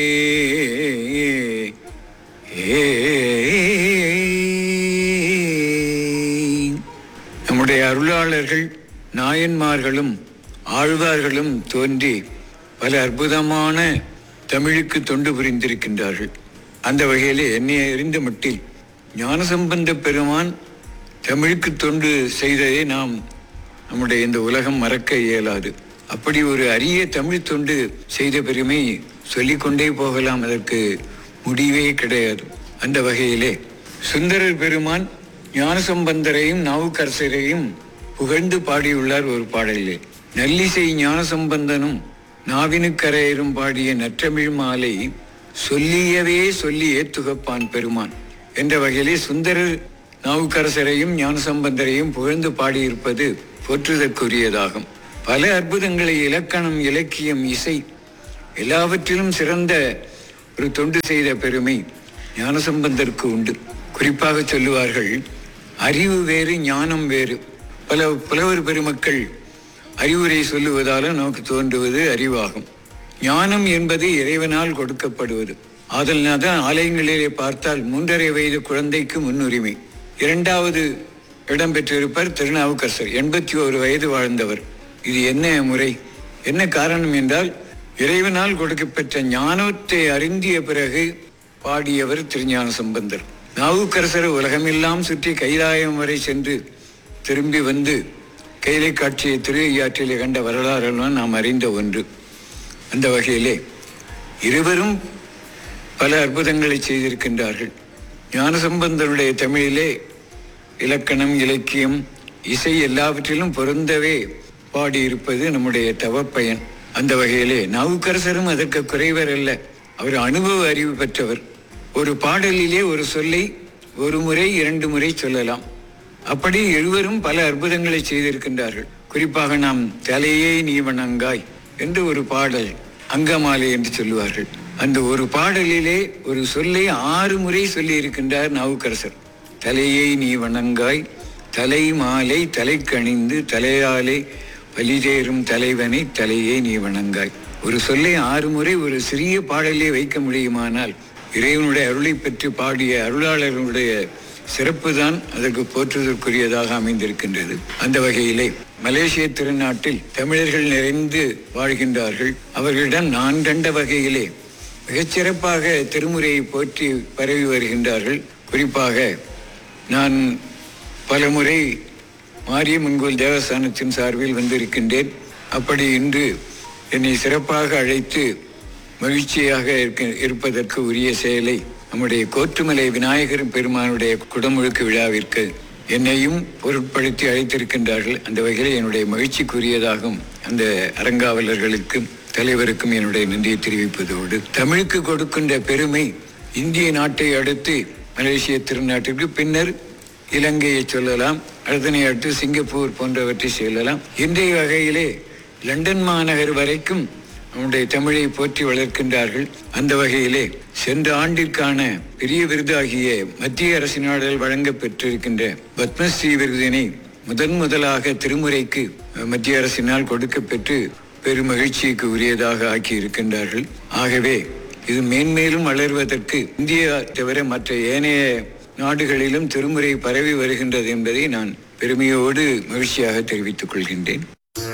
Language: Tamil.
நம்முடைய அருளாளர்கள் நாயன்மார்களும் ஆழ்வார்களும் தோன்றி பல அற்புதமான தமிழுக்கு தொண்டு புரிந்திருக்கின்றார்கள் அந்த வகையிலே என்னை அறிந்த மட்டில் ஞானசம்பந்த பெருமான் தமிழுக்கு தொண்டு செய்ததை நாம் நம்முடைய இந்த உலகம் மறக்க இயலாது அப்படி ஒரு அரிய தமிழ் தொண்டு செய்த பெருமை சொல்லிக்கொண்டே போகலாம் அதற்கு முடிவே கிடையாது அந்த வகையிலே சுந்தரர் பெருமான் ஞானசம்பந்தரையும் நாவுக்கரசரையும் புகழ்ந்து பாடியுள்ளார் ஒரு பாடலிலே நல்லிசை ஞானசம்பந்தனும் நாவினுக்கரையரும் பாடிய நற்றமிழ் மாலை சொல்லியவே சொல்லி ஏத்துகப்பான் பெருமான் என்ற வகையிலே சுந்தரர் நாவுக்கரசரையும் ஞானசம்பந்தரையும் புகழ்ந்து பாடியிருப்பது போற்றுதற்குரியதாகும் பல அற்புதங்களை இலக்கணம் இலக்கியம் இசை எல்லாவற்றிலும் சிறந்த ஒரு தொண்டு செய்த பெருமை ஞானசம்பந்தருக்கு உண்டு குறிப்பாக சொல்லுவார்கள் அறிவு வேறு ஞானம் வேறு பல புலவர் பெருமக்கள் அறிவுரை சொல்லுவதால நமக்கு தோன்றுவது அறிவாகும் ஞானம் என்பது இறைவனால் கொடுக்கப்படுவது ஆதல்னால் தான் ஆலயங்களிலே பார்த்தால் மூன்றரை வயது குழந்தைக்கு முன்னுரிமை இரண்டாவது இடம் பெற்றிருப்பர் திருநாவுக்கரசர் எண்பத்தி ஒரு வயது வாழ்ந்தவர் இது என்ன முறை என்ன காரணம் என்றால் இறைவனால் கொடுக்கப்பெற்ற ஞானத்தை அறிந்திய பிறகு பாடியவர் திருஞான சம்பந்தர் நாவுக்கரசர் உலகமெல்லாம் சுற்றி கைலாயம் வரை சென்று திரும்பி வந்து கைலை காட்சியை திருவையாற்றிலே கண்ட வரலாறுலாம் நாம் அறிந்த ஒன்று அந்த வகையிலே இருவரும் பல அற்புதங்களை செய்திருக்கின்றார்கள் ஞானசம்பந்தனுடைய தமிழிலே இலக்கணம் இலக்கியம் இசை எல்லாவற்றிலும் பொருந்தவே பாடியிருப்பது நம்முடைய தவப்பயன் அந்த வகையிலே நாவுக்கரசரும் அதற்கு குறைவர் அல்ல அவர் அனுபவ அறிவு பெற்றவர் ஒரு பாடலிலே ஒரு சொல்லை ஒரு முறை இரண்டு முறை சொல்லலாம் அப்படி எழுவரும் பல அற்புதங்களை செய்திருக்கின்றார்கள் குறிப்பாக நாம் தலையே நீ வணங்காய் என்று ஒரு பாடல் அங்கமாலை என்று சொல்லுவார்கள் அந்த ஒரு பாடலிலே ஒரு சொல்லை ஆறு முறை சொல்லி இருக்கின்றார் நாவுக்கரசர் தலையை நீ வணங்காய் தலை மாலை தலை கணிந்து தலையாலே பலிதேறும் தலைவனை தலையை நீ வணங்காய் ஒரு சொல்லை ஆறு முறை ஒரு சிறிய பாடலே வைக்க முடியுமானால் இறைவனுடைய அருளை பெற்று பாடிய அருளாளர்களுடைய சிறப்பு தான் அதற்கு போற்றுதற்குரியதாக அமைந்திருக்கின்றது அந்த வகையிலே மலேசிய திருநாட்டில் தமிழர்கள் நிறைந்து வாழ்கின்றார்கள் அவர்களிடம் நான் கண்ட வகையிலே மிகச்சிறப்பாக திருமுறையை போற்றி பரவி வருகின்றார்கள் குறிப்பாக நான் பலமுறை மாரியம்மன்கோல் தேவஸ்தானத்தின் சார்பில் வந்திருக்கின்றேன் அப்படி இன்று என்னை சிறப்பாக அழைத்து மகிழ்ச்சியாக இருக்க இருப்பதற்கு உரிய செயலை நம்முடைய கோற்றுமலை விநாயகர் பெருமானுடைய குடமுழுக்கு விழாவிற்கு என்னையும் பொருட்படுத்தி அழைத்திருக்கின்றார்கள் அந்த வகையில் என்னுடைய மகிழ்ச்சிக்குரியதாகும் அந்த அரங்காவலர்களுக்கும் தலைவருக்கும் என்னுடைய நன்றியை தெரிவிப்பதோடு தமிழுக்கு கொடுக்கின்ற பெருமை இந்திய நாட்டை அடுத்து மலேசிய திருநாட்டிற்கு பின்னர் இலங்கையை சொல்லலாம் அதனை அடுத்து சிங்கப்பூர் போன்றவற்றை சொல்லலாம் இன்றைய வகையிலே லண்டன் மாநகர் வரைக்கும் நம்முடைய தமிழை போற்றி வளர்க்கின்றார்கள் அந்த வகையிலே சென்ற ஆண்டிற்கான பெரிய விருதாகிய மத்திய அரசினால் வழங்க பெற்றிருக்கின்ற பத்மஸ்ரீ விருதினை முதன் முதலாக திருமுறைக்கு மத்திய அரசினால் கொடுக்கப்பெற்று பெரும் மகிழ்ச்சிக்கு உரியதாக ஆக்கி இருக்கின்றார்கள் ஆகவே இது மேன்மேலும் வளர்வதற்கு இந்தியா தவிர மற்ற ஏனைய நாடுகளிலும் திருமுறை பரவி வருகின்றது என்பதை நான் பெருமையோடு மகிழ்ச்சியாக தெரிவித்துக் கொள்கின்றேன்